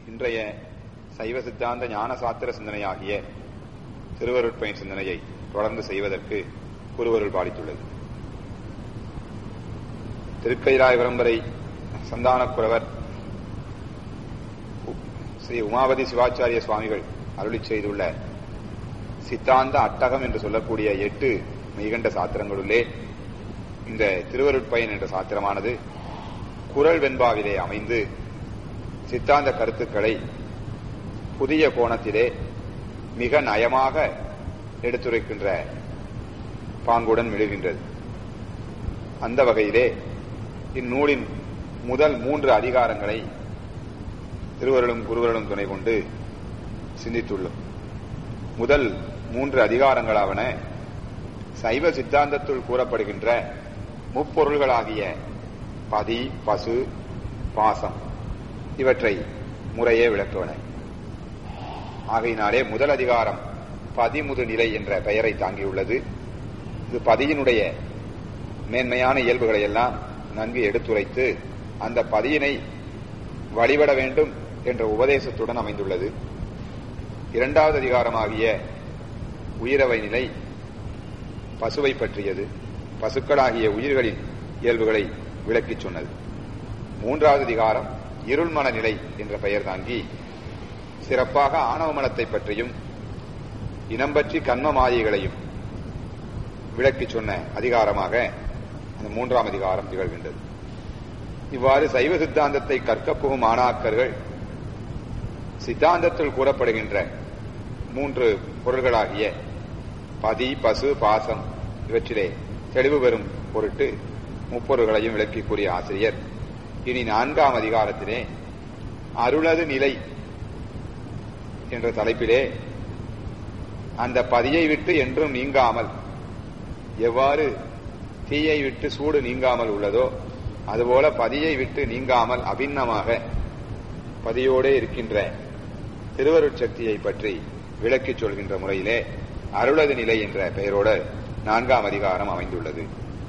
இன்றைய சைவ சித்தாந்த ஞான சாத்திர சிந்தனையாகிய திருவருட்பயன் சிந்தனையை தொடர்ந்து செய்வதற்கு குருவருள் பாடித்துள்ளது திருக்கைராய விரம்பரை சந்தானக்குறவர் ஸ்ரீ உமாவதி சிவாச்சாரிய சுவாமிகள் அருளி செய்துள்ள சித்தாந்த அட்டகம் என்று சொல்லக்கூடிய எட்டு மெய்கண்ட சாத்திரங்களுள்ளே இந்த திருவருட்பயன் என்ற சாத்திரமானது குரல் வெண்பாவிலே அமைந்து சித்தாந்த கருத்துக்களை புதிய கோணத்திலே மிக நயமாக எடுத்துரைக்கின்ற பாங்குடன் மிழுகின்றது அந்த வகையிலே இந்நூலின் முதல் மூன்று அதிகாரங்களை திருவருளும் குருவருளும் துணை கொண்டு சிந்தித்துள்ளோம் முதல் மூன்று அதிகாரங்களாவன சைவ சித்தாந்தத்துள் கூறப்படுகின்ற முப்பொருள்களாகிய பதி பசு பாசம் இவற்றை முறையே விளக்குவன ஆகையினாலே முதல் அதிகாரம் பதிமுது நிலை என்ற பெயரை தாங்கியுள்ளது இது பதியினுடைய மேன்மையான இயல்புகளை எல்லாம் நன்கு எடுத்துரைத்து அந்த பதியினை வழிபட வேண்டும் என்ற உபதேசத்துடன் அமைந்துள்ளது இரண்டாவது அதிகாரமாகிய உயிரவை நிலை பசுவை பற்றியது பசுக்களாகிய உயிர்களின் இயல்புகளை விளக்கிச் சொன்னது மூன்றாவது அதிகாரம் இருள்மன நிலை என்ற பெயர் தாங்கி சிறப்பாக ஆணவ மனத்தை பற்றியும் இனம் பற்றி கண்ம மாயைகளையும் விளக்கிச் சொன்ன அதிகாரமாக அந்த மூன்றாம் அதிகாரம் திகழ்கின்றது இவ்வாறு சைவ சித்தாந்தத்தை கற்கப் புகும் மாணாக்கர்கள் சித்தாந்தத்தில் கூறப்படுகின்ற மூன்று பொருள்களாகிய பதி பசு பாசம் இவற்றிலே தெளிவு பெறும் பொருட்டு முப்பொருள்களையும் விளக்கி கூறிய ஆசிரியர் இனி நான்காம் அதிகாரத்திலே அருளது நிலை என்ற தலைப்பிலே அந்த பதியை விட்டு என்றும் நீங்காமல் எவ்வாறு தீயை விட்டு சூடு நீங்காமல் உள்ளதோ அதுபோல பதியை விட்டு நீங்காமல் அபிண்ணமாக பதியோடே இருக்கின்ற திருவருட்சக்தியை பற்றி விளக்கிச் சொல்கின்ற முறையிலே அருளது நிலை என்ற பெயரோடு நான்காம் அதிகாரம் அமைந்துள்ளது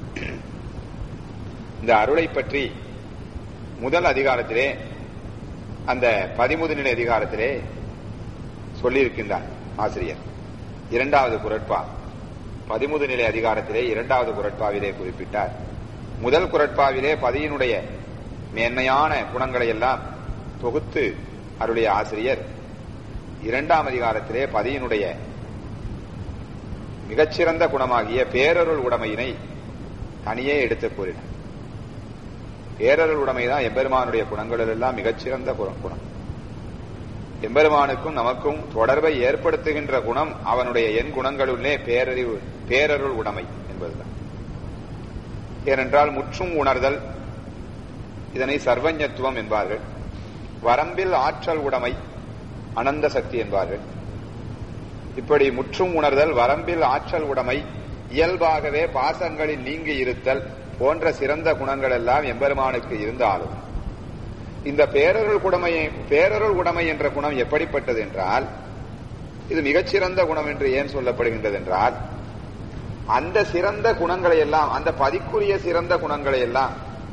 இந்த அருளை பற்றி முதல் அதிகாரத்திலே அந்த பதிமுது நிலை அதிகாரத்திலே சொல்லியிருக்கின்றார் ஆசிரியர் இரண்டாவது குரட்பா பதிமுது நிலை அதிகாரத்திலே இரண்டாவது குரட்பாவிலே குறிப்பிட்டார் முதல் குரட்பாவிலே பதியினுடைய மேன்மையான குணங்களை எல்லாம் தொகுத்து அருளிய ஆசிரியர் இரண்டாம் அதிகாரத்திலே பதியினுடைய மிகச்சிறந்த குணமாகிய பேரருள் உடைமையினை தனியே எடுத்து கூறினார் பேரருள் உடைமைதான் எம்பெருமானுடைய குணங்களில் எல்லாம் மிகச்சிறந்த குணம் எம்பெருமானுக்கும் நமக்கும் தொடர்பை ஏற்படுத்துகின்ற குணம் அவனுடைய எண் குணங்களுள்ளே பேரறிவு பேரருள் உடைமை என்பதுதான் ஏனென்றால் முற்றும் உணர்தல் இதனை சர்வஞத்துவம் என்பார்கள் வரம்பில் ஆற்றல் உடைமை அனந்த சக்தி என்பார்கள் இப்படி முற்றும் உணர்தல் வரம்பில் ஆற்றல் உடைமை இயல்பாகவே பாசங்களில் நீங்கி இருத்தல் போன்ற சிறந்த குணங்கள் எல்லாம் எம்பெருமானுக்கு இருந்தாலும் இந்த பேரருள் குடமையை பேரருள் உடைமை என்ற குணம் எப்படிப்பட்டது என்றால் இது மிகச்சிறந்த குணம் என்று ஏன் சொல்லப்படுகின்றது என்றால் அந்த சிறந்த குணங்களை எல்லாம் அந்த பதிக்குரிய சிறந்த குணங்களை எல்லாம்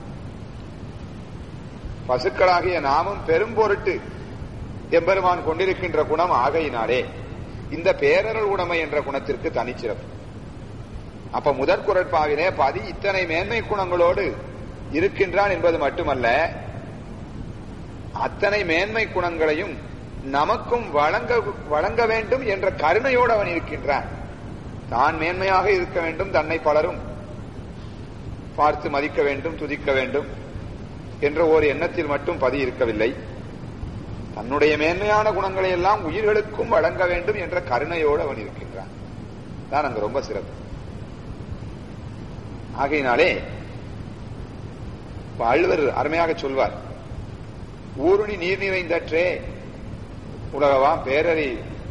பசுக்களாகிய நாமும் பெரும்பொருட்டு எம்பெருமான் கொண்டிருக்கின்ற குணம் ஆகையினாலே இந்த பேரருள் உடைமை என்ற குணத்திற்கு தனிச்சிறப்பு அப்ப முதற் குரட்பாவிலே பதி இத்தனை மேன்மை குணங்களோடு இருக்கின்றான் என்பது மட்டுமல்ல அத்தனை மேன்மை குணங்களையும் நமக்கும் வழங்க வழங்க வேண்டும் என்ற கருணையோடு அவன் இருக்கின்றான் தான் மேன்மையாக இருக்க வேண்டும் தன்னை பலரும் பார்த்து மதிக்க வேண்டும் துதிக்க வேண்டும் என்ற ஒரு எண்ணத்தில் மட்டும் பதி இருக்கவில்லை தன்னுடைய மேன்மையான குணங்களை எல்லாம் உயிர்களுக்கும் வழங்க வேண்டும் என்ற கருணையோடு அவன் இருக்கின்றான் தான் அங்க ரொம்ப சிறப்பு ஆகையினாலே வள்ளுவர் அருமையாக சொல்வார் ஊருணி நீர் நிறைந்தற்றே உலகவா பேரறி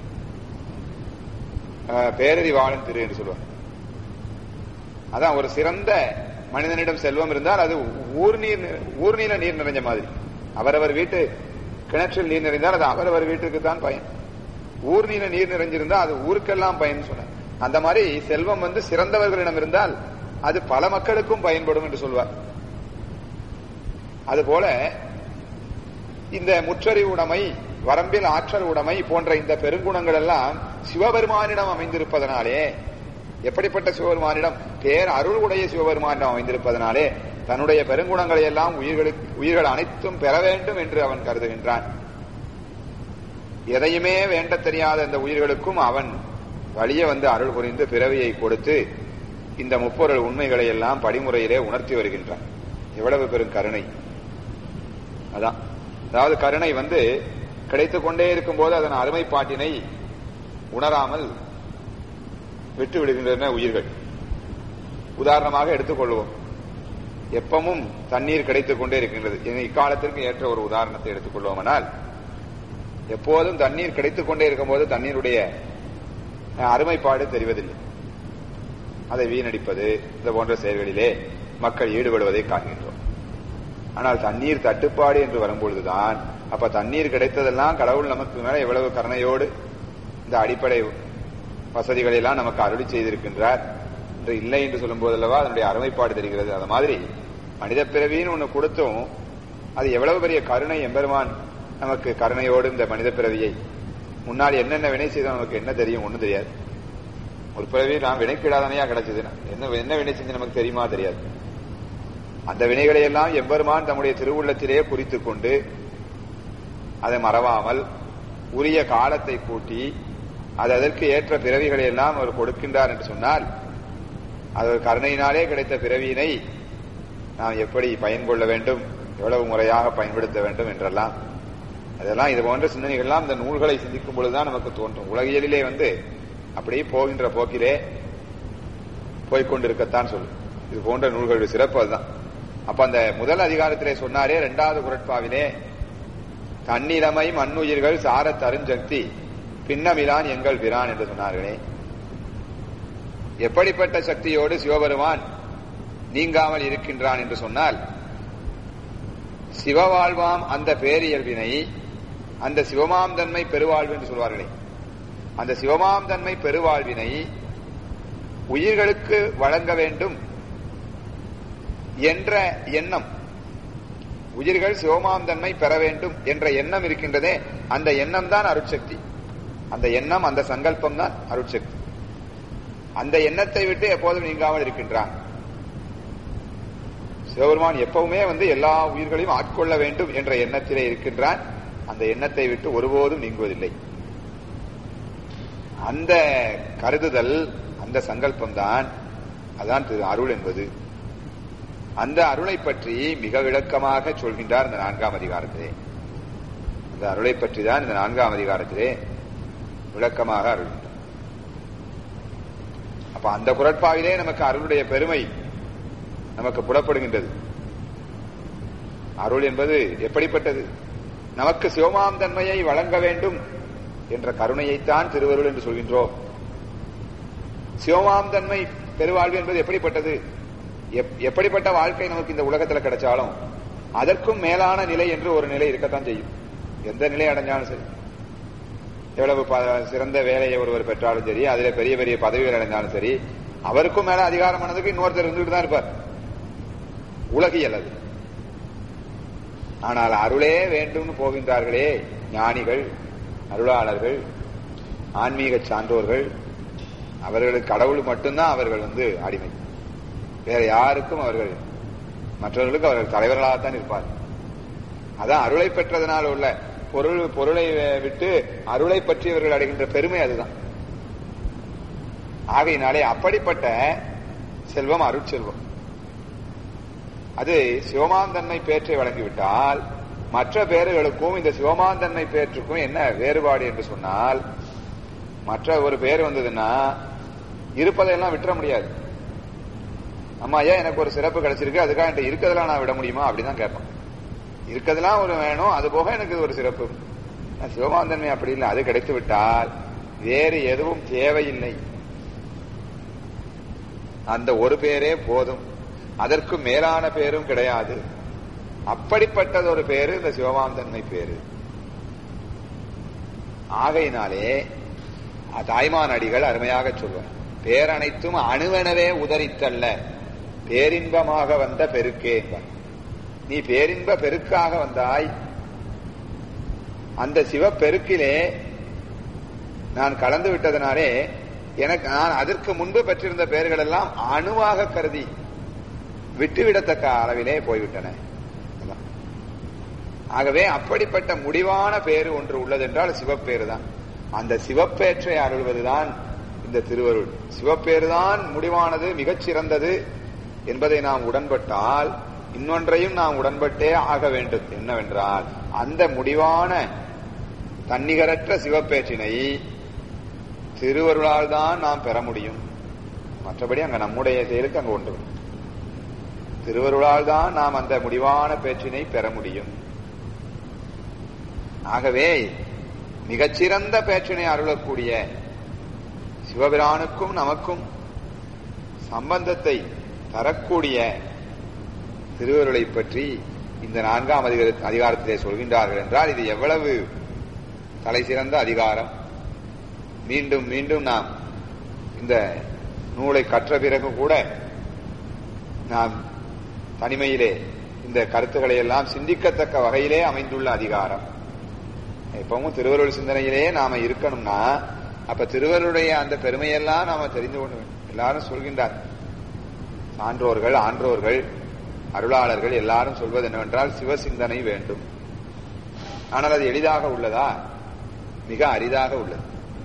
பேரறி வாழும் திரு என்று சொல்வார் அதான் ஒரு சிறந்த மனிதனிடம் செல்வம் இருந்தால் அது ஊர் நீர் ஊர் நீல நீர் நிறைஞ்ச மாதிரி அவரவர் வீட்டு கிணற்றில் நீர் நிறைந்தால் அது அவரவர் வீட்டுக்கு தான் பயன் ஊர் நீல நீர் நிறைஞ்சிருந்தால் அது ஊருக்கெல்லாம் பயன் சொன்ன அந்த மாதிரி செல்வம் வந்து சிறந்தவர்களிடம் இருந்தால் அது பல மக்களுக்கும் பயன்படும் என்று சொல்வார் அதுபோல இந்த முற்றறி உடைமை வரம்பில் ஆற்றல் உடைமை போன்ற இந்த பெருங்குணங்கள் எல்லாம் சிவபெருமானிடம் அமைந்திருப்பதனாலே எப்படிப்பட்ட சிவபெருமானிடம் பேர் அருள் உடைய சிவபெருமானிடம் அமைந்திருப்பதனாலே தன்னுடைய பெருங்குணங்களை எல்லாம் உயிர்களுக்கு உயிர்கள் அனைத்தும் பெற வேண்டும் என்று அவன் கருதுகின்றான் எதையுமே வேண்ட தெரியாத இந்த உயிர்களுக்கும் அவன் வழிய வந்து அருள் புரிந்து பிறவியை கொடுத்து இந்த முப்பொருள் உண்மைகளை எல்லாம் படிமுறையிலே உணர்த்தி வருகின்றான் எவ்வளவு பெரும் கருணை அதான் அதாவது கருணை வந்து கிடைத்துக் கொண்டே இருக்கும் போது அதன் அருமைப்பாட்டினை உணராமல் விட்டு விடுகின்றன உயிர்கள் உதாரணமாக எடுத்துக்கொள்வோம் எப்பவும் தண்ணீர் கிடைத்துக் கொண்டே இருக்கின்றது இக்காலத்திற்கு ஏற்ற ஒரு உதாரணத்தை எடுத்துக்கொள்வோமானால் எப்போதும் தண்ணீர் கிடைத்துக் கொண்டே இருக்கும்போது தண்ணீருடைய அருமைப்பாடு தெரிவதில்லை அதை வீணடிப்பது இந்த போன்ற செயல்களிலே மக்கள் ஈடுபடுவதை காண்கின்றோம் ஆனால் தண்ணீர் தட்டுப்பாடு என்று வரும்பொழுதுதான் அப்ப தண்ணீர் கிடைத்ததெல்லாம் கடவுள் நமக்கு மேல எவ்வளவு கருணையோடு இந்த அடிப்படை வசதிகளை எல்லாம் நமக்கு அருளி செய்திருக்கின்றார் என்று இல்லை என்று சொல்லும் போதல்லவா அதனுடைய அருமைப்பாடு தெரிகிறது அது மாதிரி மனித பிறவின்னு ஒண்ணு கொடுத்தும் அது எவ்வளவு பெரிய கருணை எம்பெருமான் நமக்கு கருணையோடு இந்த மனித பிறவியை முன்னால் என்னென்ன வினை செய்தோம் நமக்கு என்ன தெரியும் ஒண்ணும் தெரியாது ஒரு பிறவி நான் வினைக்கிடாதனையா கிடைச்சது என்ன என்ன வினை செஞ்சு நமக்கு தெரியுமா தெரியாது அந்த வினைகளை எல்லாம் எம்பெருமான் தம்முடைய திருவுள்ளத்திலே குறித்துக் கொண்டு அதை மறவாமல் உரிய காலத்தை கூட்டி அது அதற்கு ஏற்ற பிறவிகளை எல்லாம் அவர் கொடுக்கின்றார் என்று சொன்னால் அது கருணையினாலே கிடைத்த பிறவியினை நாம் எப்படி பயன் கொள்ள வேண்டும் எவ்வளவு முறையாக பயன்படுத்த வேண்டும் என்றெல்லாம் அதெல்லாம் இது போன்ற சிந்தனைகள்லாம் இந்த நூல்களை சிந்திக்கும் பொழுதுதான் நமக்கு தோன்றும் உலகியலிலே வந்து அப்படியே போகின்ற போக்கிலே போய்கொண்டிருக்கத்தான் சொல்லும் இது போன்ற நூல்களுடைய சிறப்பு அதுதான் அப்ப அந்த முதல் அதிகாரத்திலே சொன்னாரே இரண்டாவது குரட்பாவிலே தன்னிலமை மண்ணுயிர்கள் சார தருஞ்சக்தி பின்னமிலான் எங்கள் பிரான் என்று சொன்னார்களே எப்படிப்பட்ட சக்தியோடு சிவபெருமான் நீங்காமல் இருக்கின்றான் என்று சொன்னால் சிவவாழ்வாம் அந்த பேரியல்வினை அந்த சிவமாம் தன்மை பெருவாழ்வு என்று சொல்வார்களே அந்த சிவமாம் தன்மை பெருவாழ்வினை உயிர்களுக்கு வழங்க வேண்டும் என்ற எண்ணம் உயிர்கள் சிவமாம் தன்மை பெற வேண்டும் என்ற எண்ணம் இருக்கின்றதே அந்த எண்ணம் தான் அருட்சக்தி அந்த எண்ணம் அந்த சங்கல்பம் தான் அருட்சக்தி அந்த எண்ணத்தை விட்டு எப்போதும் நீங்காமல் இருக்கின்றான் சிவபெருமான் எப்பவுமே வந்து எல்லா உயிர்களையும் ஆட்கொள்ள வேண்டும் என்ற எண்ணத்திலே இருக்கின்றான் அந்த எண்ணத்தை விட்டு ஒருபோதும் நீங்குவதில்லை அந்த கருதுதல் அந்த சங்கல்பம் தான் அதான் திரு அருள் என்பது அந்த அருளை பற்றி மிக விளக்கமாக சொல்கின்றார் இந்த நான்காம் அதிகாரத்திலே அந்த அருளை பற்றி தான் இந்த நான்காம் அதிகாரத்திலே விளக்கமாக அருள் அப்ப அந்த குரட்பாவிலே நமக்கு அருளுடைய பெருமை நமக்கு புலப்படுகின்றது அருள் என்பது எப்படிப்பட்டது நமக்கு சிவமாம் தன்மையை வழங்க வேண்டும் என்ற கருணையைத்தான் திருவருள் என்று சொல்கின்றோம் சிவமாம் தன்மை பெருவாழ்வு என்பது எப்படிப்பட்டது எப்படிப்பட்ட வாழ்க்கை நமக்கு இந்த உலகத்தில் கிடைச்சாலும் அதற்கும் மேலான நிலை என்று ஒரு நிலை இருக்கத்தான் செய்யும் எந்த நிலை அடைஞ்சாலும் சரி எவ்வளவு சிறந்த வேலையை ஒருவர் பெற்றாலும் சரி அதில் பெரிய பெரிய பதவிகள் அடைஞ்சாலும் சரி அவருக்கும் மேல அதிகாரம் பண்ணதுக்கு இன்னொருத்தர் இருந்துட்டு தான் இருப்பார் உலகியல் அது ஆனால் அருளே வேண்டும்னு போகின்றார்களே ஞானிகள் அருளாளர்கள் ஆன்மீக சான்றோர்கள் அவர்களுக்கு கடவுள் மட்டும்தான் அவர்கள் வந்து அடிமை வேற யாருக்கும் அவர்கள் மற்றவர்களுக்கு அவர்கள் தலைவர்களாகத்தான் இருப்பார் அதான் அருளை பெற்றதனால் உள்ள பொருள் பொருளை விட்டு அருளை பற்றியவர்கள் அடைகின்ற பெருமை அதுதான் ஆகையினாலே அப்படிப்பட்ட செல்வம் அருட்செல்வம் அது சிவமாந்தன்மை பேற்றை வழங்கிவிட்டால் மற்ற பேர்களுக்கும் இந்த சிவமாந்தன்மை பேற்றுக்கும் என்ன வேறுபாடு என்று சொன்னால் மற்ற ஒரு பேர் வந்ததுன்னா இருப்பதையெல்லாம் விட்டுற முடியாது அம்மா ஏன் எனக்கு ஒரு சிறப்பு கிடைச்சிருக்கு அதுக்காக என்கிட்ட இருக்கிறதெல்லாம் நான் விட முடியுமா அப்படிதான் கேட்பேன் இருக்கிறதெல்லாம் ஒரு வேணும் அது போக எனக்கு ஒரு சிறப்பு சிவமாந்தன்மை அப்படி இல்லை அது கிடைத்து விட்டால் வேறு எதுவும் தேவையில்லை அந்த ஒரு பேரே போதும் அதற்கு மேலான பேரும் கிடையாது அப்படிப்பட்டது ஒரு பேரு இந்த சிவமாந்தன்மை பேரு ஆகையினாலே தாய்மான் அடிகள் அருமையாக சொல்வார் பேரனைத்தும் அணுவெனவே உதறித்தல்ல பேரின்பமாக வந்த பெருக்கே என்பார் நீ பேரின்ப பெருக்காக வந்தாய் அந்த சிவப்பெருக்கிலே நான் கலந்து விட்டதனாலே எனக்கு நான் அதற்கு முன்பு பெற்றிருந்த பெயர்கள் எல்லாம் அணுவாக கருதி விட்டுவிடத்தக்க அளவிலே போய்விட்டன ஆகவே அப்படிப்பட்ட முடிவான பேரு ஒன்று உள்ளது என்றால் சிவப்பேறு தான் அந்த சிவப்பேற்றை அருள்வதுதான் இந்த திருவருள் சிவப்பேறு தான் முடிவானது மிகச் சிறந்தது என்பதை நாம் உடன்பட்டால் இன்னொன்றையும் நாம் உடன்பட்டே ஆக வேண்டும் என்னவென்றால் அந்த முடிவான தன்னிகரற்ற சிவப்பேற்றினை திருவருளால் தான் நாம் பெற முடியும் மற்றபடி அங்க நம்முடைய செயலுக்கு அங்க ஒன்று திருவருளால் தான் நாம் அந்த முடிவான பேற்றினை பெற முடியும் ஆகவே மிகச்சிறந்த பேற்றினை அருளக்கூடிய சிவபிரானுக்கும் நமக்கும் சம்பந்தத்தை தரக்கூடிய திருவருளை பற்றி இந்த நான்காம் அதிகார அதிகாரத்திலே சொல்கின்றார்கள் என்றால் இது எவ்வளவு தலை சிறந்த அதிகாரம் மீண்டும் மீண்டும் நாம் இந்த நூலை கற்ற பிறகு கூட நாம் தனிமையிலே இந்த கருத்துக்களை எல்லாம் சிந்திக்கத்தக்க வகையிலே அமைந்துள்ள அதிகாரம் எப்பவும் திருவருள் சிந்தனையிலே நாம இருக்கணும்னா அப்ப திருவருடைய அந்த பெருமையெல்லாம் நாம தெரிந்து கொண்டு வேண்டும் எல்லாரும் சொல்கின்றார் சான்றோர்கள் ஆன்றோர்கள் அருளாளர்கள் எல்லாரும் சொல்வது என்னவென்றால் சிவசிந்தனை வேண்டும் ஆனால் அது எளிதாக உள்ளதா மிக அரிதாக உள்ளது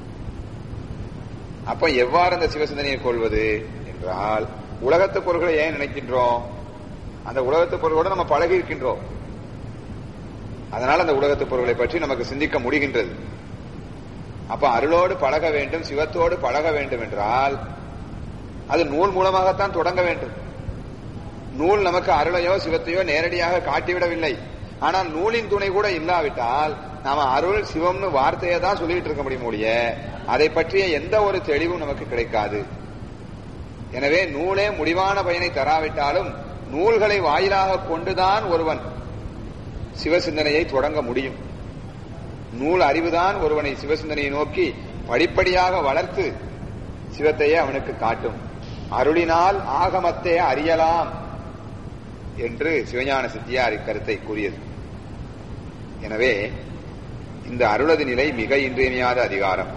அப்ப எவ்வாறு அந்த சிவசிந்தனையை கொள்வது என்றால் உலகத்து பொருள்களை ஏன் நினைக்கின்றோம் அந்த உலகத்து பொருளோடு நம்ம பழகி இருக்கின்றோம் அதனால் அந்த உலகத்து பொருள்களை பற்றி நமக்கு சிந்திக்க முடிகின்றது அப்ப அருளோடு பழக வேண்டும் சிவத்தோடு பழக வேண்டும் என்றால் அது நூல் மூலமாகத்தான் தொடங்க வேண்டும் நூல் நமக்கு அருளையோ சிவத்தையோ நேரடியாக காட்டிவிடவில்லை ஆனால் நூலின் துணை கூட இல்லாவிட்டால் நாம அருள் சிவம்னு வார்த்தையை தான் சொல்லிட்டு இருக்க முடியும் ஒழிய அதை பற்றிய எந்த ஒரு தெளிவும் நமக்கு கிடைக்காது எனவே நூலே முடிவான பயனை தராவிட்டாலும் நூல்களை வாயிலாக கொண்டுதான் ஒருவன் சிவசிந்தனையை தொடங்க முடியும் நூல் அறிவுதான் ஒருவனை சிவசிந்தனையை நோக்கி படிப்படியாக வளர்த்து சிவத்தையே அவனுக்கு காட்டும் அருளினால் ஆகமத்தை அறியலாம் என்று சிவஞான சித்தியார் இக்கருத்தை கூறியது எனவே இந்த அருளது நிலை மிக இன்றியமையாத அதிகாரம்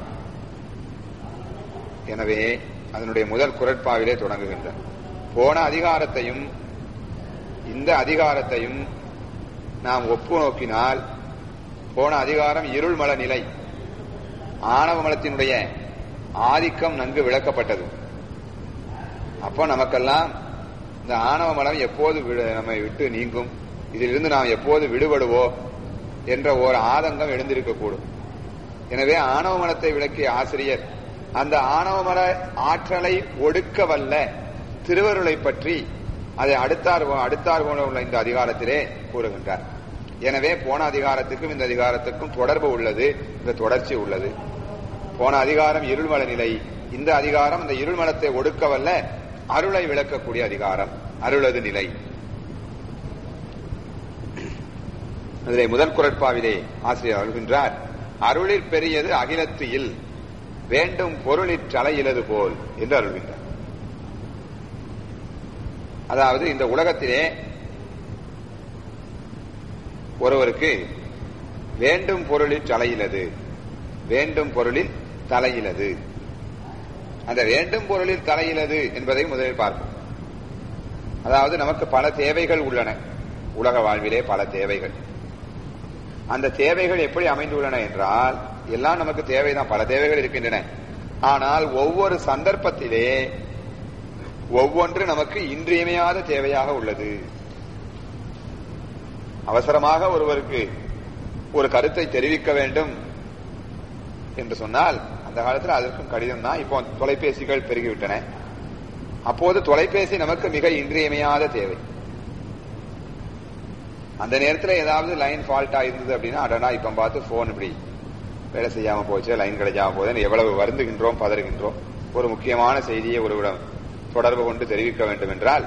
எனவே அதனுடைய முதல் குரட்பாவிலே தொடங்குகின்ற போன அதிகாரத்தையும் இந்த அதிகாரத்தையும் நாம் ஒப்பு நோக்கினால் போன அதிகாரம் இருள்மல நிலை ஆணவ மலத்தினுடைய ஆதிக்கம் நன்கு விளக்கப்பட்டது அப்போ நமக்கெல்லாம் இந்த ஆணவ மலம் எப்போது நம்மை விட்டு நீங்கும் இதிலிருந்து நாம் எப்போது விடுபடுவோ என்ற ஒரு ஆதங்கம் எழுந்திருக்கக்கூடும் எனவே ஆணவ மலத்தை விளக்கிய ஆசிரியர் அந்த ஆணவ மல ஆற்றலை ஒடுக்க வல்ல திருவருளை பற்றி அதை அடுத்தார் அடுத்தார் போல உள்ள இந்த அதிகாரத்திலே கூறுகின்றார் எனவே போன அதிகாரத்துக்கும் இந்த அதிகாரத்துக்கும் தொடர்பு உள்ளது இந்த தொடர்ச்சி உள்ளது போன அதிகாரம் இருள்மல நிலை இந்த அதிகாரம் இந்த இருள்மலத்தை ஒடுக்க வல்ல அருளை விளக்கக்கூடிய அதிகாரம் அருளது நிலை அதிலே முதல் குரட்பாவிலே ஆசிரியர் அருள்கின்றார் அருளிற் பெரியது அகிலத்து இல் வேண்டும் பொருளிற் தலையிலது போல் என்று அருள்கின்றார் அதாவது இந்த உலகத்திலே ஒருவருக்கு வேண்டும் பொருளில் தலையிலது வேண்டும் பொருளில் தலையிலது அந்த வேண்டும் பொருளில் தலையிலது என்பதை முதலில் பார்ப்போம் அதாவது நமக்கு பல தேவைகள் உள்ளன உலக வாழ்விலே பல தேவைகள் அந்த தேவைகள் எப்படி அமைந்துள்ளன என்றால் எல்லாம் நமக்கு தேவைதான் பல தேவைகள் இருக்கின்றன ஆனால் ஒவ்வொரு சந்தர்ப்பத்திலே ஒவ்வொன்று நமக்கு இன்றியமையாத தேவையாக உள்ளது அவசரமாக ஒருவருக்கு ஒரு கருத்தை தெரிவிக்க வேண்டும் என்று சொன்னால் அந்த காலத்தில் அதற்கும் கடிதம் தான் இப்போ தொலைபேசிகள் பெருகிவிட்டன அப்போது தொலைபேசி நமக்கு மிக இன்றியமையாத தேவை அந்த நேரத்தில் ஏதாவது லைன் ஃபால்ட்டா இருந்தது அப்படின்னா அடனா இப்ப பார்த்து போன் இப்படி வேலை செய்யாம போச்சு லைன் கிடைக்காம போகுதுன்னு எவ்வளவு வருந்துகின்றோம் பதறுகின்றோம் ஒரு முக்கியமான செய்தியை ஒருவிடம் தொடர்பு கொண்டு தெரிவிக்க வேண்டும் என்றால்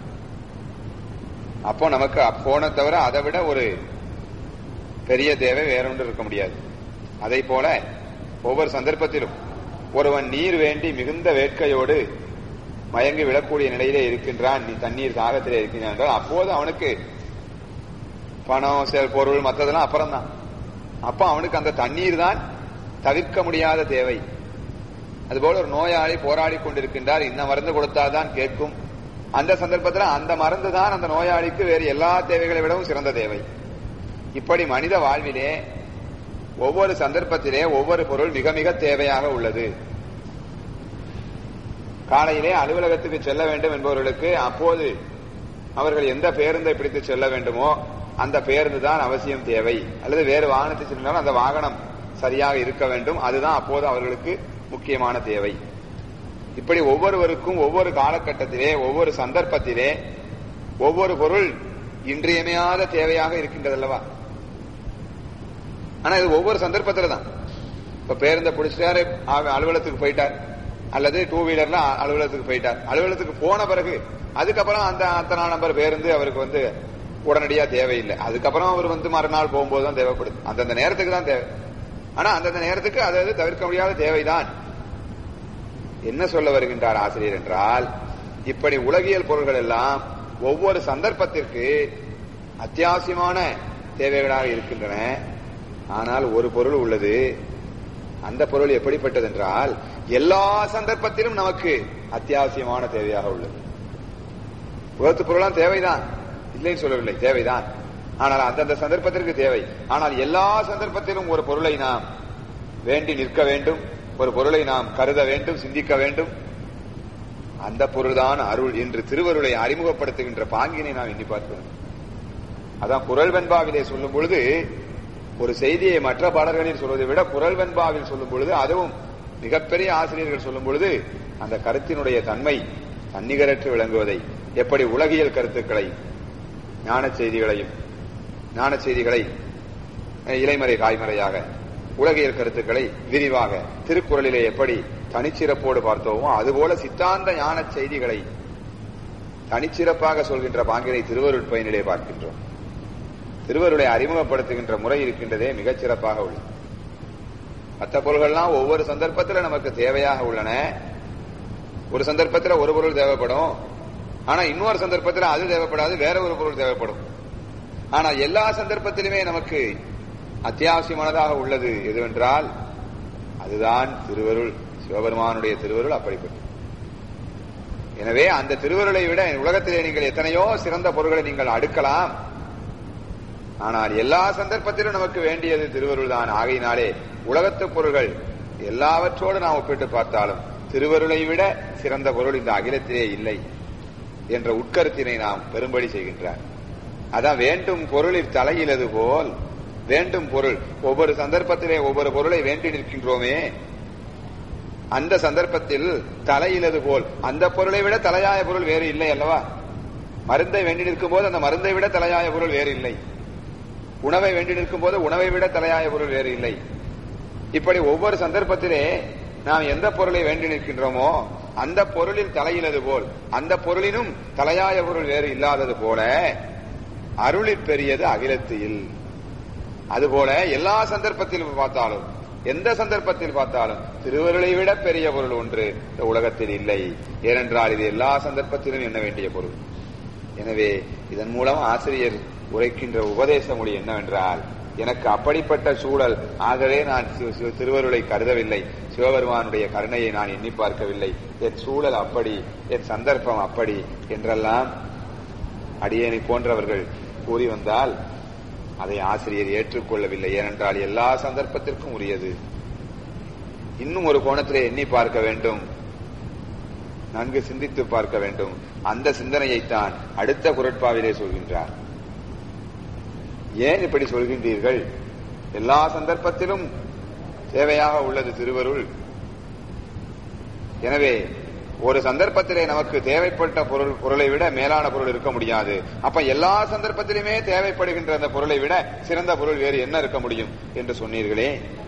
அப்போ நமக்கு போனை தவிர அதை விட ஒரு பெரிய தேவை வேறொன்று இருக்க முடியாது அதை போல ஒவ்வொரு சந்தர்ப்பத்திலும் ஒருவன் நீர் வேண்டி மிகுந்த வேட்கையோடு மயங்கி விடக்கூடிய நிலையிலே இருக்கின்றான் நீ தண்ணீர் தாகத்திலே இருக்கின்றான் என்றால் அப்போது அவனுக்கு பணம் செயல் பொருள் மற்றதெல்லாம் அப்புறம்தான் அப்ப அவனுக்கு அந்த தண்ணீர் தான் தவிர்க்க முடியாத தேவை அதுபோல ஒரு நோயாளி போராடி கொண்டிருக்கின்றார் இந்த மருந்து கொடுத்தால்தான் கேட்கும் அந்த சந்தர்ப்பத்தில் அந்த மருந்து தான் அந்த நோயாளிக்கு வேறு எல்லா தேவைகளை விடவும் சிறந்த தேவை இப்படி மனித வாழ்விலே ஒவ்வொரு சந்தர்ப்பத்திலே ஒவ்வொரு பொருள் மிக மிக தேவையாக உள்ளது காலையிலே அலுவலகத்துக்கு செல்ல வேண்டும் என்பவர்களுக்கு அப்போது அவர்கள் எந்த பேருந்தை பிடித்து செல்ல வேண்டுமோ அந்த பேருந்து தான் அவசியம் தேவை அல்லது வேறு வாகனத்தை சென்றாலும் அந்த வாகனம் சரியாக இருக்க வேண்டும் அதுதான் அப்போது அவர்களுக்கு முக்கியமான தேவை இப்படி ஒவ்வொருவருக்கும் ஒவ்வொரு காலகட்டத்திலே ஒவ்வொரு சந்தர்ப்பத்திலே ஒவ்வொரு பொருள் இன்றியமையாத தேவையாக இருக்கின்றது அல்லவா ஆனா இது ஒவ்வொரு சந்தர்ப்பத்துல தான் இப்ப பேருந்தை பிடிச்சிட்டாரு அலுவலகத்துக்கு போயிட்டார் அல்லது டூ வீலர்ல அலுவலகத்துக்கு போயிட்டார் அலுவலகத்துக்கு போன பிறகு அதுக்கப்புறம் அந்த அத்தனை நம்பர் பேருந்து அவருக்கு வந்து உடனடியா தேவையில்லை அதுக்கப்புறம் அவர் வந்து மறுநாள் போகும்போது தான் தேவைப்படுது அந்தந்த நேரத்துக்கு தான் தேவை ஆனா அந்தந்த நேரத்துக்கு அதாவது தவிர்க்க முடியாத தேவைதான் என்ன சொல்ல வருகின்றார் ஆசிரியர் என்றால் இப்படி உலகியல் பொருள்கள் எல்லாம் ஒவ்வொரு சந்தர்ப்பத்திற்கு அத்தியாவசியமான தேவைகளாக இருக்கின்றன ஆனால் ஒரு பொருள் உள்ளது அந்த பொருள் எப்படிப்பட்டது என்றால் எல்லா சந்தர்ப்பத்திலும் நமக்கு அத்தியாவசியமான தேவையாக உள்ளது உலகத்து பொருளாம் தேவைதான் இல்லைன்னு சொல்லவில்லை தேவைதான் ஆனால் அந்தந்த சந்தர்ப்பத்திற்கு தேவை ஆனால் எல்லா சந்தர்ப்பத்திலும் ஒரு பொருளை நாம் வேண்டி நிற்க வேண்டும் ஒரு பொருளை நாம் கருத வேண்டும் சிந்திக்க வேண்டும் அந்த பொருள்தான் அருள் என்று திருவருளை அறிமுகப்படுத்துகின்ற பாங்கினை நாம் எண்ணி பார்க்கிறோம் அதான் குரல் வெண்பாவிலே சொல்லும் பொழுது ஒரு செய்தியை மற்ற பாடல்களில் சொல்வதை விட குரல் வெண்பாவில் சொல்லும் பொழுது அதுவும் மிகப்பெரிய ஆசிரியர்கள் சொல்லும் பொழுது அந்த கருத்தினுடைய தன்மை தன்னிகரற்று விளங்குவதை எப்படி உலகியல் கருத்துக்களை ஞான செய்திகளையும் ஞான செய்திகளை இலைமறை காய்மறையாக உலகியல் கருத்துக்களை விரிவாக திருக்குறளிலே எப்படி தனிச்சிறப்போடு பார்த்தோமோ அதுபோல சித்தாந்த ஞான செய்திகளை தனிச்சிறப்பாக சொல்கின்ற பாங்கினை திருவருட் பயனிலே பார்க்கின்றோம் திருவருளை அறிமுகப்படுத்துகின்ற முறை இருக்கின்றதே மிகச் சிறப்பாக உள்ளது மற்ற பொருள்கள்லாம் ஒவ்வொரு சந்தர்ப்பத்தில் நமக்கு தேவையாக உள்ளன ஒரு சந்தர்ப்பத்தில் ஒரு பொருள் தேவைப்படும் ஆனா இன்னொரு சந்தர்ப்பத்தில் அது தேவைப்படாது வேற ஒரு பொருள் தேவைப்படும் ஆனா எல்லா சந்தர்ப்பத்திலுமே நமக்கு அத்தியாவசியமானதாக உள்ளது எதுவென்றால் அதுதான் திருவருள் சிவபெருமானுடைய திருவருள் அப்படிப்பட்டது எனவே அந்த திருவருளை விட உலகத்திலே நீங்கள் எத்தனையோ சிறந்த பொருள்களை நீங்கள் அடுக்கலாம் ஆனால் எல்லா சந்தர்ப்பத்திலும் நமக்கு வேண்டியது திருவருள் தான் ஆகையினாலே உலகத்து பொருள்கள் எல்லாவற்றோடு நாம் ஒப்பிட்டு பார்த்தாலும் திருவருளை விட சிறந்த பொருள் இந்த அகிலத்திலே இல்லை என்ற உட்கருத்தினை நாம் பெரும்படி செய்கின்றார் அதான் வேண்டும் பொருளில் தலையிலது போல் வேண்டும் பொருள் ஒவ்வொரு சந்தர்ப்பத்திலே ஒவ்வொரு பொருளை வேண்டி நிற்கின்றோமே அந்த சந்தர்ப்பத்தில் தலையிலது போல் அந்த பொருளை விட தலையாய பொருள் வேறு இல்லை அல்லவா மருந்தை வேண்டி நிற்கும் போது அந்த மருந்தை விட தலையாய பொருள் வேறு இல்லை உணவை வேண்டி நிற்கும் போது உணவை விட தலையாய பொருள் வேறு இல்லை இப்படி ஒவ்வொரு சந்தர்ப்பத்திலே நாம் எந்த பொருளை வேண்டி நிற்கின்றோமோ அந்த பொருளில் தலையிலது போல் அந்த பொருளினும் தலையாய பொருள் வேறு இல்லாதது போல அருளிற் பெரியது அகிலத்தில் அதுபோல எல்லா சந்தர்ப்பத்திலும் பார்த்தாலும் எந்த சந்தர்ப்பத்தில் பார்த்தாலும் திருவருளை விட பெரிய பொருள் ஒன்று இந்த உலகத்தில் இல்லை ஏனென்றால் இது எல்லா சந்தர்ப்பத்திலும் எண்ண வேண்டிய பொருள் எனவே இதன் மூலம் ஆசிரியர் உரைக்கின்ற உபதேச மொழி என்னவென்றால் எனக்கு அப்படிப்பட்ட சூழல் ஆகவே நான் திருவருளை கருதவில்லை சிவபெருமானுடைய கருணையை நான் எண்ணி பார்க்கவில்லை என் சூழல் அப்படி என் சந்தர்ப்பம் அப்படி என்றெல்லாம் அடியேனை போன்றவர்கள் கூறி வந்தால் அதை ஆசிரியர் ஏற்றுக்கொள்ளவில்லை ஏனென்றால் எல்லா சந்தர்ப்பத்திற்கும் உரியது இன்னும் ஒரு கோணத்திலே எண்ணி பார்க்க வேண்டும் நன்கு சிந்தித்து பார்க்க வேண்டும் அந்த சிந்தனையைத்தான் அடுத்த குரட்பாவிலே சொல்கின்றார் ஏன் இப்படி சொல்கின்றீர்கள் எல்லா சந்தர்ப்பத்திலும் தேவையாக உள்ளது திருவருள் எனவே ஒரு சந்தர்ப்பத்திலே நமக்கு தேவைப்பட்ட பொருள் பொருளை விட மேலான பொருள் இருக்க முடியாது அப்ப எல்லா சந்தர்ப்பத்திலுமே தேவைப்படுகின்ற அந்த பொருளை விட சிறந்த பொருள் வேறு என்ன இருக்க முடியும் என்று சொன்னீர்களே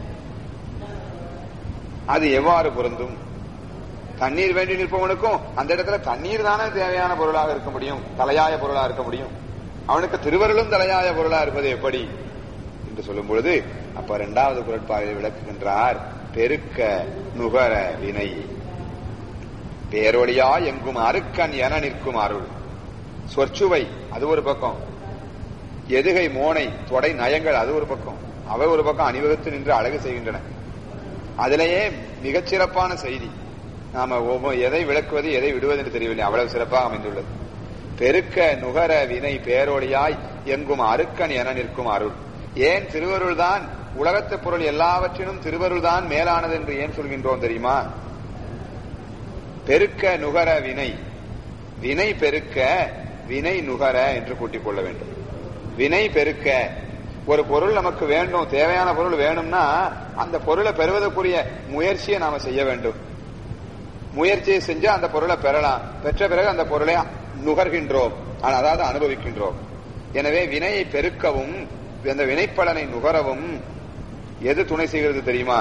அது எவ்வாறு பொருந்தும் தண்ணீர் வேண்டி நிற்பவனுக்கும் அந்த இடத்துல தண்ணீர் தானே தேவையான பொருளாக இருக்க முடியும் தலையாய பொருளாக இருக்க முடியும் அவனுக்கு திருவருளும் தலையாய பொருளா இருப்பது எப்படி என்று சொல்லும் பொழுது அப்ப இரண்டாவது குரட்பாவை விளக்குகின்றார் பெருக்க நுகர வினை பேரொழியா எங்கும் அருக்கன் என நிற்கும் அருள் சொற்சுவை அது ஒரு பக்கம் எதுகை மோனை தொடை நயங்கள் அது ஒரு பக்கம் அவை ஒரு பக்கம் அணிவகுத்து நின்று அழகு செய்கின்றன அதிலேயே மிகச்சிறப்பான செய்தி நாம ஒவ்வொரு எதை விளக்குவது எதை விடுவது என்று தெரியவில்லை அவ்வளவு சிறப்பாக அமைந்துள்ளது பெருக்க நுகர வினை பேரொழியாய் எங்கும் அருக்கன் என நிற்கும் அருள் ஏன் திருவருள் தான் உலகத்து பொருள் எல்லாவற்றிலும் திருவருள் தான் மேலானது என்று ஏன் சொல்கின்றோம் தெரியுமா பெருக்க நுகர வினை வினை பெருக்க வினை நுகர என்று கூட்டிக் கொள்ள வேண்டும் வினை பெருக்க ஒரு பொருள் நமக்கு வேண்டும் தேவையான பொருள் வேணும்னா அந்த பொருளை பெறுவதற்குரிய முயற்சியை நாம செய்ய வேண்டும் முயற்சியை செஞ்சு அந்த பொருளை பெறலாம் பெற்ற பிறகு அந்த பொருளை நுகர்கின்றோம் அதாவது அனுபவிக்கின்றோம் எனவே வினையை பெருக்கவும் அந்த வினைப்பலனை நுகரவும் எது துணை செய்கிறது தெரியுமா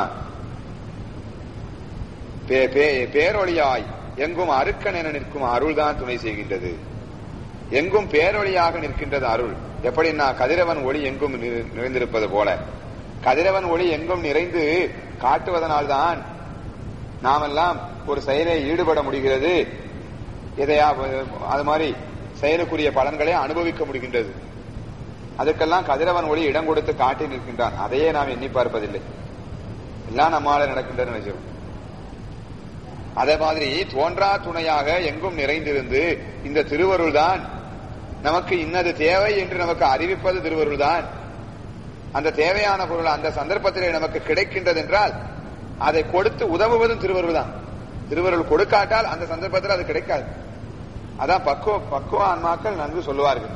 பேரொழியாய் எங்கும் அருக்கன் என நிற்கும் அருள் தான் துணை செய்கின்றது எங்கும் பேரொழியாக நிற்கின்றது அருள் எப்படின்னா கதிரவன் ஒளி எங்கும் நிறைந்திருப்பது போல கதிரவன் ஒளி எங்கும் நிறைந்து காட்டுவதனால்தான் நாமெல்லாம் ஒரு செயலை ஈடுபட முடிகிறது எதையா அது மாதிரி செயலுக்குரிய பலன்களை அனுபவிக்க முடிகின்றது அதுக்கெல்லாம் கதிரவன் ஒளி இடம் கொடுத்து காட்டி நிற்கின்றான் அதையே நாம் எண்ணி பார்ப்பதில்லை எல்லாம் நம்மால நடக்கின்றது நினைச்சோம் அதே மாதிரி தோன்றா துணையாக எங்கும் நிறைந்திருந்து இந்த திருவருள் தான் நமக்கு இன்னது தேவை என்று நமக்கு அறிவிப்பது திருவருள் தான் அந்த தேவையான பொருள் அந்த சந்தர்ப்பத்திலே நமக்கு கிடைக்கின்றது என்றால் அதை கொடுத்து உதவுவதும் திருவருள் தான் திருவருள் கொடுக்காட்டால் அந்த சந்தர்ப்பத்தில் அது கிடைக்காது அதான் பக்குவ பக்குவ ஆன்மாக்கள் நன்கு சொல்லுவார்கள்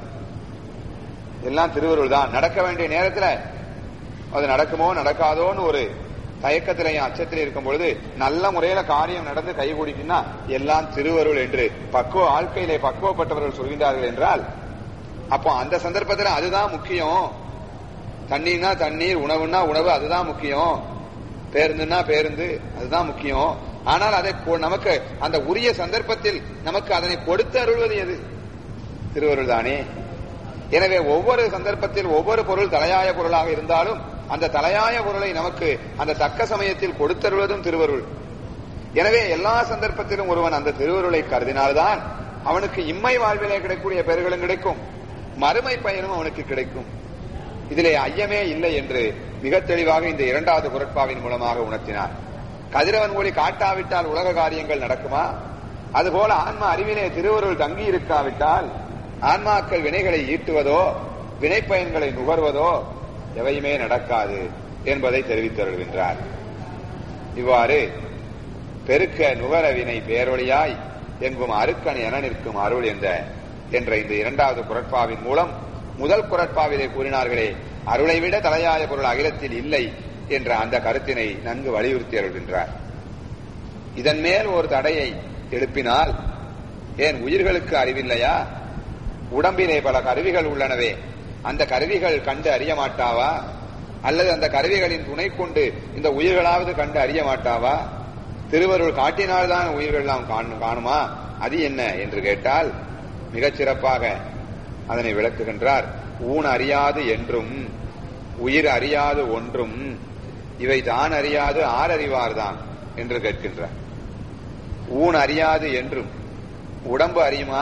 எல்லாம் திருவருள் தான் நடக்க வேண்டிய நேரத்தில் அது நடக்குமோ நடக்காதோன்னு ஒரு தயக்கத்திலையும் அச்சத்திலே இருக்கும் பொழுது நல்ல முறையில காரியம் நடந்து கை கூடிட்டுன்னா எல்லாம் திருவருள் என்று பக்குவ வாழ்க்கையிலே பக்குவப்பட்டவர்கள் சொல்கின்றார்கள் என்றால் அப்போ அந்த சந்தர்ப்பத்தில் அதுதான் முக்கியம் தண்ணீர்னா தண்ணீர் உணவுன்னா உணவு அதுதான் முக்கியம் பேருந்துன்னா பேருந்து அதுதான் முக்கியம் ஆனால் அதை நமக்கு அந்த உரிய சந்தர்ப்பத்தில் நமக்கு அதனை கொடுத்து அருள்வது எது திருவருள் தானே எனவே ஒவ்வொரு சந்தர்ப்பத்தில் ஒவ்வொரு பொருள் தலையாய பொருளாக இருந்தாலும் அந்த தலையாய பொருளை நமக்கு அந்த தக்க சமயத்தில் கொடுத்தருள்வதும் திருவருள் எனவே எல்லா சந்தர்ப்பத்திலும் ஒருவன் அந்த திருவருளை கருதினால்தான் அவனுக்கு இம்மை வாழ்விலே கிடைக்கக்கூடிய பெயர்களும் கிடைக்கும் மறுமை பயனும் அவனுக்கு கிடைக்கும் இதிலே ஐயமே இல்லை என்று மிக தெளிவாக இந்த இரண்டாவது குரட்பாவின் மூலமாக உணர்த்தினார் கதிரவன் ஒளி காட்டாவிட்டால் உலக காரியங்கள் நடக்குமா அதுபோல ஆன்மா அறிவிலே திருவருள் தங்கி இருக்காவிட்டால் ஆன்மாக்கள் வினைகளை ஈட்டுவதோ வினைப்பயன்களை நுகர்வதோ எவையுமே நடக்காது என்பதை தெரிவித்தருள்கின்றார் இவ்வாறு பெருக்க நுகர வினை பேரொழியாய் எங்கும் அருக்கன் என நிற்கும் அருள் என்ற என்ற இந்த இரண்டாவது குரட்பாவின் மூலம் முதல் குரட்பாவிலே கூறினார்களே அருளை விட தலையாய பொருள் அகிலத்தில் இல்லை என்ற அந்த கருத்தினை நன்கு வலியுறுத்தி அருள்கின்றார் இதன் மேல் ஒரு தடையை எழுப்பினால் ஏன் உயிர்களுக்கு அறிவில்லையா உடம்பிலே பல கருவிகள் உள்ளனவே அந்த கருவிகள் கண்டு அறிய மாட்டாவா அல்லது அந்த கருவிகளின் துணை கொண்டு இந்த உயிர்களாவது கண்டு அறிய மாட்டாவா திருவருள் காட்டினால்தான் உயிர்கள் நாம் காணுமா அது என்ன என்று கேட்டால் மிகச் சிறப்பாக அதனை விளக்குகின்றார் ஊன் அறியாது என்றும் உயிர் அறியாது ஒன்றும் இவை தான் அறியாது ஆறறிவார்தான் என்று கேட்கின்றார் ஊன் அறியாது என்றும் உடம்பு அறியுமா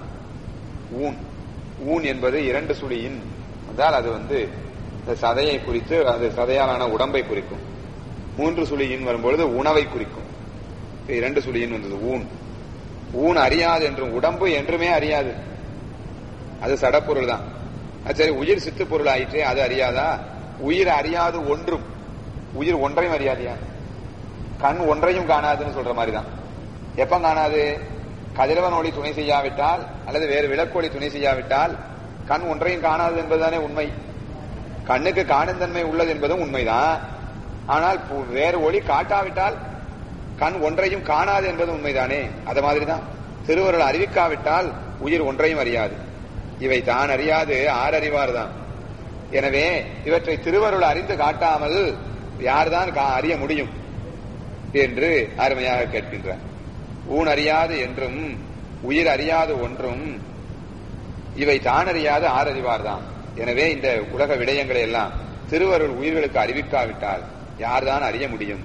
ஊன் ஊன் என்பது இரண்டு சுழியின் என்றால் அது வந்து சதையை குறித்து அது சதையாலான உடம்பை குறிக்கும் மூன்று சுழியின் வரும்பொழுது உணவை குறிக்கும் இரண்டு சுழியின் வந்தது ஊன் ஊன் அறியாது என்றும் உடம்பு என்றுமே அறியாது அது சடப்பொருள் தான் சரி உயிர் சித்து பொருள் ஆயிற்றே அது அறியாதா உயிர் அறியாது ஒன்றும் உயிர் ஒன்றையும் அறியாதியா கண் ஒன்றையும் காணாதுன்னு சொல்ற மாதிரி தான் எப்ப காணாது கதிரவன் ஒளி துணை செய்யாவிட்டால் அல்லது வேறு விளக்கொளி துணை செய்யாவிட்டால் கண் ஒன்றையும் காணாது என்பதுதானே உண்மை கண்ணுக்கு காணும் தன்மை உள்ளது என்பதும் உண்மைதான் ஆனால் வேறு ஒளி காட்டாவிட்டால் கண் ஒன்றையும் காணாது என்பது உண்மைதானே அது மாதிரிதான் திருவருள் அறிவிக்காவிட்டால் உயிர் ஒன்றையும் அறியாது இவை தான் அறியாது ஆறறிவார் தான் எனவே இவற்றை திருவருள் அறிந்து காட்டாமல் யார்தான் அறிய முடியும் என்று அருமையாக கேட்கின்றார் ஊன் அறியாது என்றும் உயிர் அறியாது ஒன்றும் இவை தான் அறியாது ஆறறிவார் தான் எனவே இந்த உலக விடயங்களை எல்லாம் திருவருள் உயிர்களுக்கு அறிவிக்காவிட்டால் யார்தான் அறிய முடியும்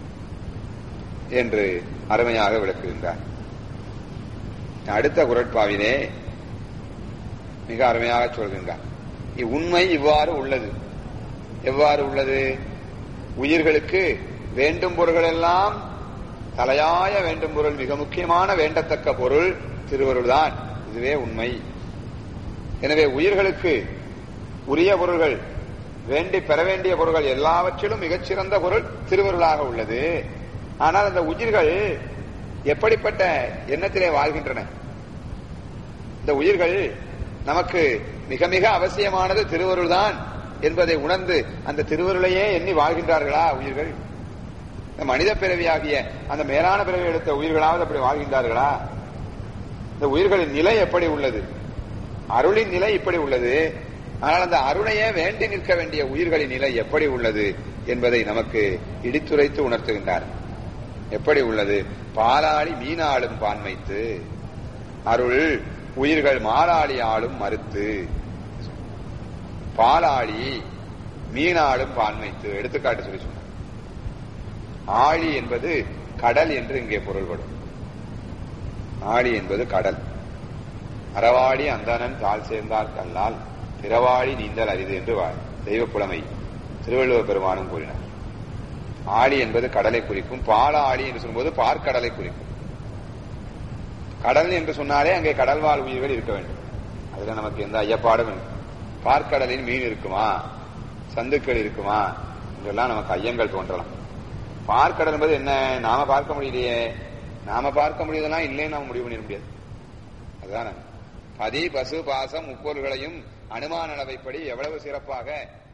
என்று அருமையாக விளக்குகின்றார் அடுத்த குரட்பாவிலே மிக அருமையாக சொல்கின்றார் உண்மை இவ்வாறு உள்ளது எவ்வாறு உள்ளது உயிர்களுக்கு வேண்டும் பொருள்கள் எல்லாம் தலையாய வேண்டும் பொருள் மிக முக்கியமான வேண்டத்தக்க பொருள் திருவருள் தான் இதுவே உண்மை எனவே உயிர்களுக்கு உரிய பொருள்கள் வேண்டி பெற வேண்டிய பொருள்கள் எல்லாவற்றிலும் மிகச்சிறந்த பொருள் திருவருளாக உள்ளது ஆனால் அந்த உயிர்கள் எப்படிப்பட்ட எண்ணத்திலே வாழ்கின்றன இந்த உயிர்கள் நமக்கு மிக மிக அவசியமானது திருவருள் தான் என்பதை உணர்ந்து அந்த திருவருளையே எண்ணி வாழ்கின்றார்களா உயிர்கள் இந்த மனித பிறவியாகிய அந்த மேலான பிறவி எடுத்த உயிர்களாவது அப்படி வாழ்கின்றார்களா இந்த உயிர்களின் நிலை எப்படி உள்ளது அருளின் நிலை இப்படி உள்ளது ஆனால் அந்த அருணையே வேண்டி நிற்க வேண்டிய உயிர்களின் நிலை எப்படி உள்ளது என்பதை நமக்கு இடித்துரைத்து உணர்த்துகின்றார் எப்படி உள்ளது பாலாளி மீனாளும் பான்மைத்து அருள் உயிர்கள் மாலாளி ஆளும் மறுத்து பாலாளி மீனாளும் பான்மைத்து எடுத்துக்காட்டு சொல்லி சொன்னார் ஆழி என்பது கடல் என்று இங்கே பொருள்படும் ஆழி என்பது கடல் அறவாடி அந்தணன் தாழ் சேர்ந்தார் கல்லால் பிறவாடி நீந்தல் அரிது என்று தெய்வ புலமை திருவள்ளுவர் பெருமானும் கூறினார் ஆழி என்பது கடலை குறிக்கும் பால ஆழி என்று சொல்லும்போது பார்க்கடலை குறிக்கும் கடல் என்று சொன்னாலே அங்கே கடல்வாழ் உயிர்கள் இருக்க வேண்டும் அதுல நமக்கு எந்த ஐயப்பாடும் பார்க்கடலில் மீன் இருக்குமா சந்துக்கள் இருக்குமா இதெல்லாம் நமக்கு ஐயங்கள் தோன்றலாம் பார்க்கடல் என்பது என்ன நாம பார்க்க முடியலையே நாம பார்க்க முடியுதெல்லாம் இல்லைன்னு நாம முடிவு பண்ணிட முடியாது அதுதானே பதி பசு பாசம் முப்பொருள்களையும் அனுமான அளவைப்படி எவ்வளவு சிறப்பாக